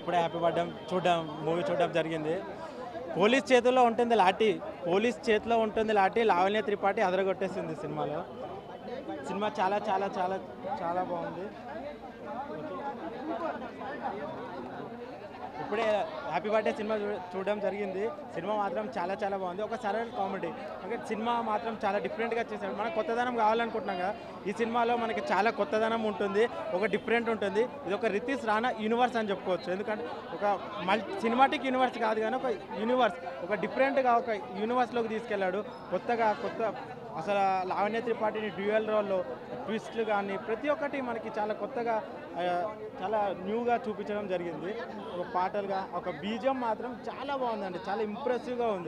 ఇప్పుడే happy birthday చూడడం movie చూడడం జరిగింది పోలీస్ చేతుల్లో ఉంటుంది లాఠీ పోలీస్ చేతిలో ఉంటుంది లాఠీ లావణ్య త్రిపాఠి అదరగొట్టేసింది సినిమాలో సినిమా చాలా చాలా చాలా చాలా బాగుంది ఇప్పుడే హ్యాపీ బర్త్డే సినిమా చూ చూడడం జరిగింది సినిమా మాత్రం చాలా చాలా బాగుంది ఒక సరళ కామెడీ అంటే సినిమా మాత్రం చాలా డిఫరెంట్గా చేశాడు మనకు కొత్తదనం కావాలనుకుంటున్నాం కదా ఈ సినిమాలో మనకి చాలా కొత్తదనం ఉంటుంది ఒక డిఫరెంట్ ఉంటుంది ఇది ఒక రితీష్ రాణా యూనివర్స్ అని చెప్పుకోవచ్చు ఎందుకంటే ఒక మల్టీ సినిమాటిక్ యూనివర్స్ కాదు కానీ ఒక యూనివర్స్ ఒక డిఫరెంట్గా ఒక యూనివర్స్లోకి తీసుకెళ్ళాడు కొత్తగా కొత్త అసలు లావణ్య త్రిపాఠిని డ్యూయల్ రోల్లో ట్విస్ట్లు కానీ ప్రతి ఒక్కటి మనకి చాలా కొత్తగా ఆ, చాలా న్యూగా చూపించడం జరిగింది ఒక పాటలుగా ఒక బీజం మాత్రం చాలా బాగుందండి చాలా ఇంప్రెసివ్గా ఉంది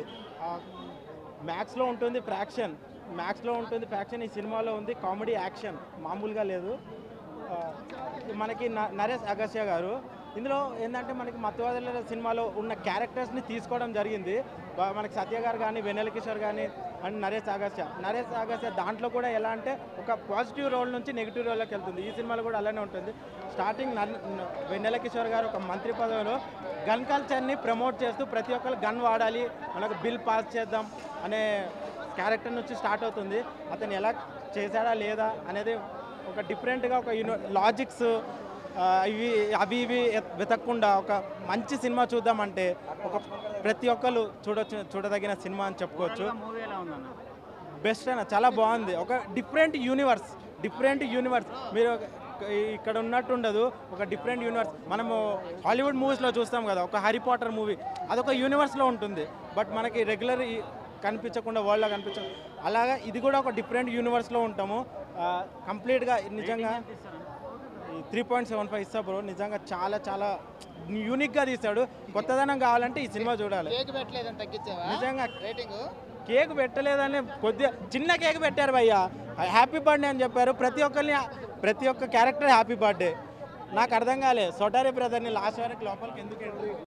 మ్యాథ్స్లో ఉంటుంది ఫ్రాక్షన్ మ్యాథ్స్లో ఉంటుంది ఫ్రాక్షన్ ఈ సినిమాలో ఉంది కామెడీ యాక్షన్ మామూలుగా లేదు ఆ, మనకి న- నరేష్ అగస్య గారు ఇందులో ఏంటంటే మనకి మత్తువాదుల సినిమాలో ఉన్న క్యారెక్టర్స్ని తీసుకోవడం జరిగింది బా- మనకి సత్య గారు కానీ వెన్నెల కిషోర్ కానీ అండ్ నరేష్ అగస్య నరేష్ అగస్య దాంట్లో కూడా ఎలా అంటే ఒక పాజిటివ్ రోల్ నుంచి నెగిటివ్ రోల్లోకి వెళ్తుంది ఈ సినిమాలో కూడా అలానే ఉంటుంది స్టార్టింగ్ నన్- న- వెన్నెల కిషోర్ గారు ఒక మంత్రి పదవిలో గన్ కల్చర్ని ప్రమోట్ చేస్తూ ప్రతి ఒక్కరు గన్ వాడాలి మనకు బిల్ పాస్ చేద్దాం అనే క్యారెక్టర్ నుంచి స్టార్ట్ అవుతుంది అతను ఎలా చేశాడా లేదా అనేది ఒక డిఫరెంట్గా ఒక యూనో లాజిక్స్ ఇవి అవి ఇవి ఎత్- వెతకకుండా ఒక మంచి సినిమా చూద్దామంటే ఒక ప్రతి ఒక్కరు చూడొచ్చు చూడదగిన సినిమా అని చెప్పుకోవచ్చు మూవీ ఎలా ఉందన్న బెస్ట్ అన్న చాలా బాగుంది ఒక డిఫరెంట్ యూనివర్స్ డిఫరెంట్ యూనివర్స్ మీరు ఒక- ఇక్కడ ఉన్నట్టు ఉండదు ఒక డిఫరెంట్ యూనివర్స్ మనము హాలీవుడ్ మూవీస్లో చూస్తాం కదా ఒక హ్యారీ పాటర్ మూవీ అదొక యూనివర్స్లో ఉంటుంది బట్ మనకి రెగ్యులర్ కనిపించకుండా వరల్డ్లో కనిపించ అలాగా ఇది కూడా ఒక డిఫరెంట్ యూనివర్స్లో ఉంటాము కంప్లీట్గా నిజంగా త్రీ పాయింట్ సెవెన్ ఫైవ్ ఇస్తా బ్రో నిజంగా చాలా చాలా యూనిక్గా తీశాడు కొత్తదనం కావాలంటే ఈ సినిమా చూడాలి కేక్ పెట్టలేదని తగ్గించావా నిజంగా రేటింగ్ కేక్ పెట్టలేదని కొద్దిగా చిన్న కేక్ పెట్టారు భయ్య హ్యాపీ బర్త్డే అని చెప్పారు ప్రతి ఒక్కరిని ప్రతి ఒక్క క్యారెక్టర్ హ్యాపీ బర్త్డే నాకు అర్థం కాలే సొటారి బ్రదర్ని లాస్ట్ వరకు లోపలికి ఎందుకు ఎంట్రీ